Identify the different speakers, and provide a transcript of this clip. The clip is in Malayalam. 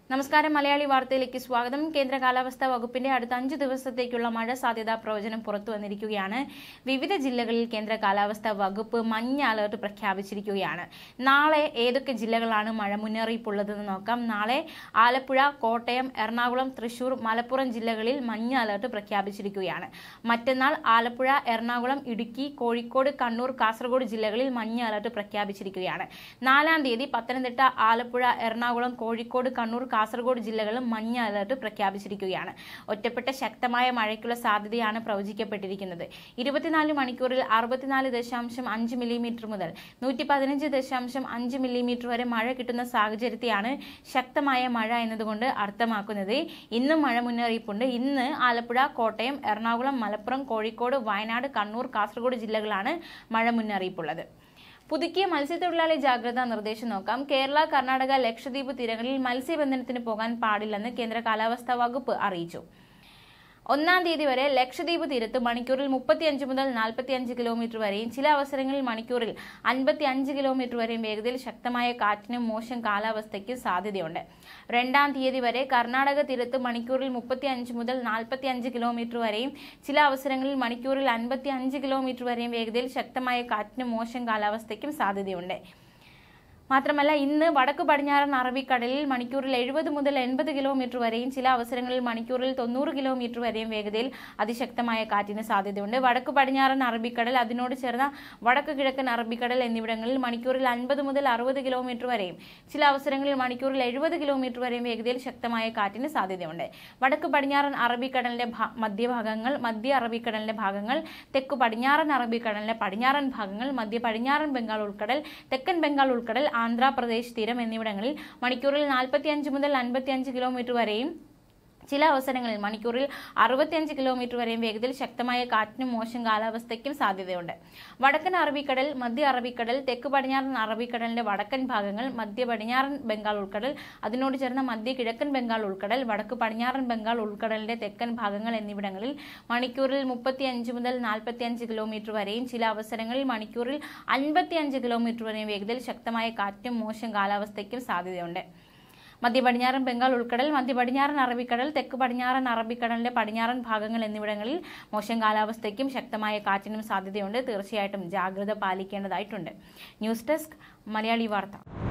Speaker 1: നമസ്കാരം മലയാളി വാർത്തയിലേക്ക് സ്വാഗതം കേന്ദ്ര കാലാവസ്ഥാ വകുപ്പിന്റെ അടുത്ത അഞ്ച് ദിവസത്തേക്കുള്ള മഴ സാധ്യതാ പ്രവചനം പുറത്തു വന്നിരിക്കുകയാണ് വിവിധ ജില്ലകളിൽ കേന്ദ്ര കാലാവസ്ഥാ വകുപ്പ് മഞ്ഞ അലർട്ട് പ്രഖ്യാപിച്ചിരിക്കുകയാണ് നാളെ ഏതൊക്കെ ജില്ലകളാണ് മഴ മുന്നറിയിപ്പുള്ളതെന്ന് നോക്കാം നാളെ ആലപ്പുഴ കോട്ടയം എറണാകുളം തൃശൂർ മലപ്പുറം ജില്ലകളിൽ മഞ്ഞ അലർട്ട് പ്രഖ്യാപിച്ചിരിക്കുകയാണ് മറ്റന്നാൾ ആലപ്പുഴ എറണാകുളം ഇടുക്കി കോഴിക്കോട് കണ്ണൂർ കാസർഗോഡ് ജില്ലകളിൽ മഞ്ഞ അലർട്ട് പ്രഖ്യാപിച്ചിരിക്കുകയാണ് നാലാം തീയതി പത്തനംതിട്ട ആലപ്പുഴ എറണാകുളം കോഴിക്കോട് കണ്ണൂർ കാസർഗോഡ് ജില്ലകളിലും മഞ്ഞ അലർട്ട് പ്രഖ്യാപിച്ചിരിക്കുകയാണ് ഒറ്റപ്പെട്ട ശക്തമായ മഴയ്ക്കുള്ള സാധ്യതയാണ് പ്രവചിക്കപ്പെട്ടിരിക്കുന്നത് ഇരുപത്തിനാല് മണിക്കൂറിൽ അറുപത്തിനാല് ദശാംശം അഞ്ച് മില്ലിമീറ്റർ മുതൽ നൂറ്റി പതിനഞ്ച് ദശാംശം അഞ്ച് മില്ലിമീറ്റർ വരെ മഴ കിട്ടുന്ന സാഹചര്യത്തെയാണ് ശക്തമായ മഴ എന്നതുകൊണ്ട് അർത്ഥമാക്കുന്നത് ഇന്നും മഴ മുന്നറിയിപ്പുണ്ട് ഇന്ന് ആലപ്പുഴ കോട്ടയം എറണാകുളം മലപ്പുറം കോഴിക്കോട് വയനാട് കണ്ണൂർ കാസർഗോഡ് ജില്ലകളാണ് മഴ മുന്നറിയിപ്പുള്ളത് പുതുക്കിയ മത്സ്യത്തൊഴിലാളി ജാഗ്രതാ നിർദ്ദേശം നോക്കാം കേരള കർണാടക ലക്ഷദ്വീപ് തീരങ്ങളിൽ മത്സ്യബന്ധനത്തിന് പോകാൻ പാടില്ലെന്ന് കേന്ദ്ര കാലാവസ്ഥാ വകുപ്പ് അറിയിച്ചു ഒന്നാം തീയതി വരെ ലക്ഷദ്വീപ് തീരത്ത് മണിക്കൂറിൽ മുപ്പത്തിയഞ്ച് മുതൽ നാൽപ്പത്തിയഞ്ച് കിലോമീറ്റർ വരെയും ചില അവസരങ്ങളിൽ മണിക്കൂറിൽ അൻപത്തി അഞ്ച് കിലോമീറ്റർ വരെയും വേഗതയിൽ ശക്തമായ കാറ്റിനും മോശം കാലാവസ്ഥയ്ക്കും സാധ്യതയുണ്ട് രണ്ടാം തീയതി വരെ കർണാടക തീരത്ത് മണിക്കൂറിൽ മുപ്പത്തിയഞ്ച് മുതൽ നാൽപ്പത്തിയഞ്ച് കിലോമീറ്റർ വരെയും ചില അവസരങ്ങളിൽ മണിക്കൂറിൽ അൻപത്തി അഞ്ച് കിലോമീറ്റർ വരെയും വേഗതയിൽ ശക്തമായ കാറ്റിനും മോശം കാലാവസ്ഥയ്ക്കും സാധ്യതയുണ്ട് മാത്രമല്ല ഇന്ന് വടക്ക് പടിഞ്ഞാറൻ അറബിക്കടലിൽ മണിക്കൂറിൽ എഴുപത് മുതൽ എൺപത് കിലോമീറ്റർ വരെയും ചില അവസരങ്ങളിൽ മണിക്കൂറിൽ തൊണ്ണൂറ് കിലോമീറ്റർ വരെയും വേഗതയിൽ അതിശക്തമായ കാറ്റിന് സാധ്യതയുണ്ട് വടക്ക് പടിഞ്ഞാറൻ അറബിക്കടൽ അതിനോട് ചേർന്ന വടക്ക് കിഴക്കൻ അറബിക്കടൽ എന്നിവിടങ്ങളിൽ മണിക്കൂറിൽ അൻപത് മുതൽ അറുപത് കിലോമീറ്റർ വരെയും ചില അവസരങ്ങളിൽ മണിക്കൂറിൽ എഴുപത് കിലോമീറ്റർ വരെയും വേഗതയിൽ ശക്തമായ കാറ്റിന് സാധ്യതയുണ്ട് വടക്ക് പടിഞ്ഞാറൻ അറബിക്കടലിന്റെ ഭാ- മധ്യഭാഗങ്ങൾ മധ്യ അറബിക്കടലിന്റെ ഭാഗങ്ങൾ തെക്കു പടിഞ്ഞാറൻ അറബിക്കടലിന്റെ പടിഞ്ഞാറൻ ഭാഗങ്ങൾ മധ്യ പടിഞ്ഞാറൻ ബംഗാൾ ഉൾക്കടൽ തെക്കൻ ബംഗാൾ ഉൾക്കടൽ ആന്ധ്രാപ്രദേശ് തീരം എന്നിവിടങ്ങളിൽ മണിക്കൂറിൽ നാൽപ്പത്തിയഞ്ച് മുതൽ അൻപത്തിയഞ്ച് കിലോമീറ്റർ വരെയും ചില അവസരങ്ങളിൽ മണിക്കൂറിൽ അറുപത്തിയഞ്ച് കിലോമീറ്റർ വരെയും വേഗതയിൽ ശക്തമായ കാറ്റിനും മോശം കാലാവസ്ഥയ്ക്കും സാധ്യതയുണ്ട് വടക്കൻ അറബിക്കടൽ മധ്യ അറബിക്കടൽ തെക്ക് പടിഞ്ഞാറൻ അറബിക്കടലിന്റെ വടക്കൻ ഭാഗങ്ങൾ മധ്യ പടിഞ്ഞാറൻ ബംഗാൾ ഉൾക്കടൽ അതിനോട് ചേർന്ന മധ്യ കിഴക്കൻ ബംഗാൾ ഉൾക്കടൽ വടക്ക് പടിഞ്ഞാറൻ ബംഗാൾ ഉൾക്കടലിന്റെ തെക്കൻ ഭാഗങ്ങൾ എന്നിവിടങ്ങളിൽ മണിക്കൂറിൽ മുപ്പത്തിയഞ്ച് മുതൽ നാൽപ്പത്തിയഞ്ച് കിലോമീറ്റർ വരെയും ചില അവസരങ്ങളിൽ മണിക്കൂറിൽ അൻപത്തിയഞ്ച് കിലോമീറ്റർ വരെയും വേഗതയിൽ ശക്തമായ കാറ്റും മോശം കാലാവസ്ഥയ്ക്കും സാധ്യതയുണ്ട് മധ്യ പടിഞ്ഞാറൻ ബംഗാൾ ഉൾക്കടൽ മധ്യ പടിഞ്ഞാറൻ അറബിക്കടൽ തെക്ക് പടിഞ്ഞാറൻ അറബിക്കടലിന്റെ പടിഞ്ഞാറൻ ഭാഗങ്ങൾ എന്നിവിടങ്ങളിൽ മോശം കാലാവസ്ഥയ്ക്കും ശക്തമായ കാറ്റിനും സാധ്യതയുണ്ട് തീർച്ചയായിട്ടും ജാഗ്രത പാലിക്കേണ്ടതായിട്ടുണ്ട് ന്യൂസ് ഡെസ്ക് മലയാളി വാർത്ത